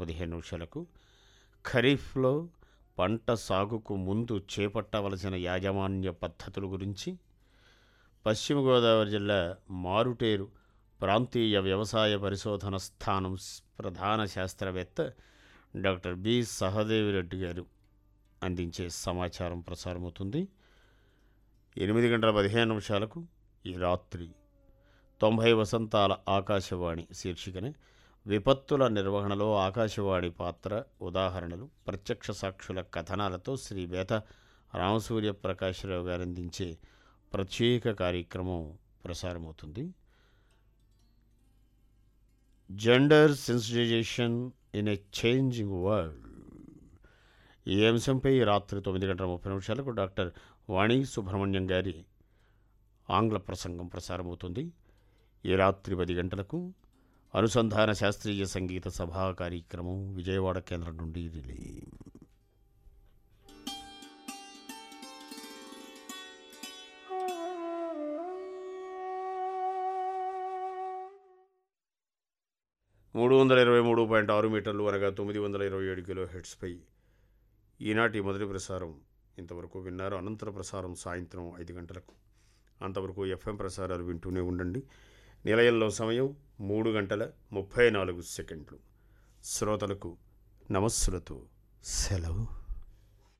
పదిహేను నిమిషాలకు ఖరీఫ్లో పంట సాగుకు ముందు చేపట్టవలసిన యాజమాన్య పద్ధతుల గురించి పశ్చిమ గోదావరి జిల్లా మారుటేరు ప్రాంతీయ వ్యవసాయ పరిశోధన స్థానం స్- ప్రధాన శాస్త్రవేత్త డాక్టర్ బి సహదేవిరెడ్డి గారు అందించే సమాచారం ప్రసారమవుతుంది ఎనిమిది గంటల పదిహేను నిమిషాలకు ఈ రాత్రి తొంభై వసంతాల ఆకాశవాణి శీర్షికన విపత్తుల నిర్వహణలో ఆకాశవాణి పాత్ర ఉదాహరణలు ప్రత్యక్ష సాక్షుల కథనాలతో శ్రీ వేత రామసూర్య ప్రకాశ్రావు గారు అందించే ప్రత్యేక కార్యక్రమం ప్రసారమవుతుంది gender sensitization in a changing world ఈ అంశంపై రాత్రి తొమ్మిది గంటల ముప్పై నిమిషాలకు డాక్టర్ వాణి సుబ్రహ్మణ్యం గారి ఆంగ్ల ప్రసంగం ప్రసారమవుతుంది ఈ రాత్రి పది గంటలకు అనుసంధాన శాస్త్రీయ సంగీత సభా కార్యక్రమం విజయవాడ కేంద్రం నుండి రిలే మూడు వందల ఇరవై మూడు పాయింట్ ఆరు మీటర్లు అనగా తొమ్మిది వందల ఇరవై ఏడు కిలో హెడ్స్పై ఈనాటి మొదటి ప్రసారం ఇంతవరకు విన్నారు అనంతర ప్రసారం సాయంత్రం ఐదు గంటలకు అంతవరకు ఎఫ్ఎం ప్రసారాలు వింటూనే ఉండండి నిలయంలో సమయం మూడు గంటల ముప్పై నాలుగు సెకండ్లు శ్రోతలకు నమస్సులతో సెలవు